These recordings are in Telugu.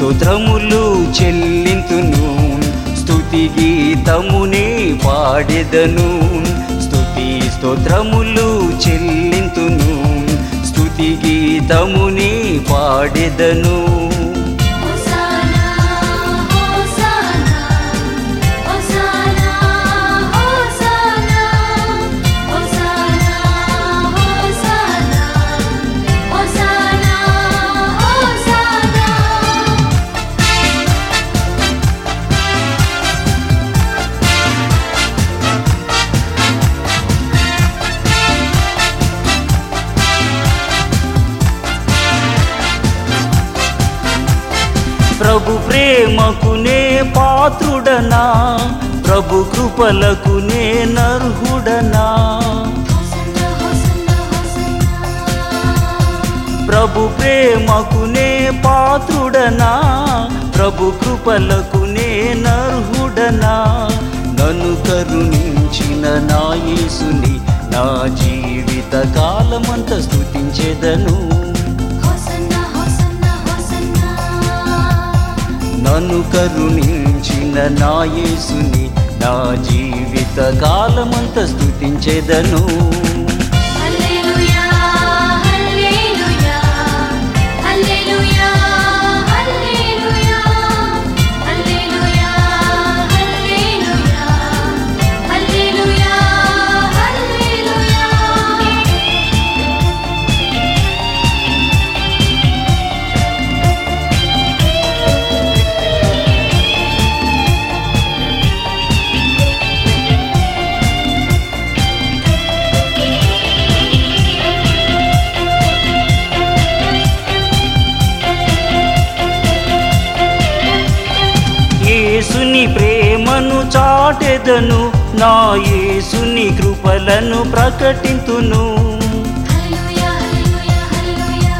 స్తోత్రములు చెల్లింతును స్తుతి గీతమునే పాడెదను స్తుతి స్తోత్రములు చెల్లింతును స్తుతి గీతమునే పాడెదను హోసానా హోసానా హోసానా హోసానా హోసానా హోసానా హోసానా హోసానా ప్రభు ప్రేమకునే పాత్రుడనా ప్రభు కృపలకునే నర్హుడనా హోసన్నా హోసన్నా హోసన్నా ప్రభు ప్రేమకునే పాత్రుడనా ప్రభు కృపలకునే నర్హుడనా నన్ను కరుణించిన నా యేసుని నా జీవిత కాలమంత స్తుతించెదను హోసన్నా హోసన్నా హోసన్నా నన్ను కరుణించిన నా యేసుని నా జీవిత కాలమంత స్తుతించెదను హల్లెలూయా హల్లెలూయా హల్లెలూయా హల్లెలూయా హల్లెలూయా హల్లెలూయా హల్లెలూయా హల్లెలూయా యేసుని ప్రేమను చాటెదను నా యేసుని కృపలను ప్రకటింతును హల్లెలూయా హల్లెలూయా హల్లెలూయా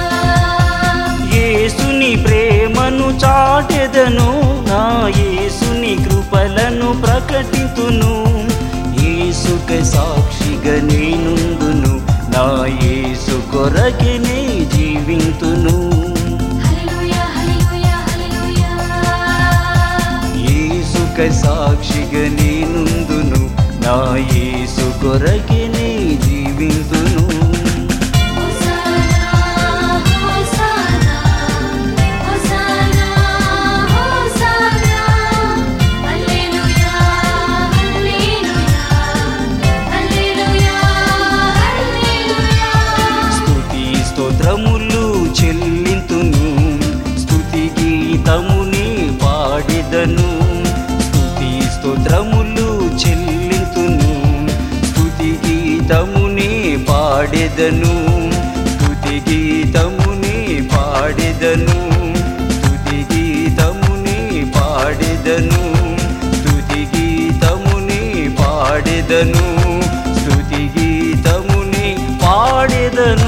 యేసుని ప్రేమను చాటెదను నా యేసుని కృపలను ప్రకటింతును యేసుక సాక్షిగా నేనుందును నా యేసు కొరకినే జీవింతును హల్లెలూయా హల్లెలూయా హల్లెలూయా యేసుక సాక్షిగా నేనుందును నా యేసు కొరకినే జీవింతును హోసానా హోసానా హోసానా హోసానా హల్లెలూయా హల్లెలూయా హల్లెలూయా హల్లెలూయా స్తుతి స్తోత్రములు చెల్లింతును స్తుతి గీతముని పాడిదను స్తుతి స్తోత్రములు చెల్లింతును స్తుతి గీతముని పాడెదను స్తుతి గీతముని పాడెదను స్తుతి గీతముని పాడెదను స్తుతి గీతముని పాడెదను స్తుతి గీతముని పాడెదను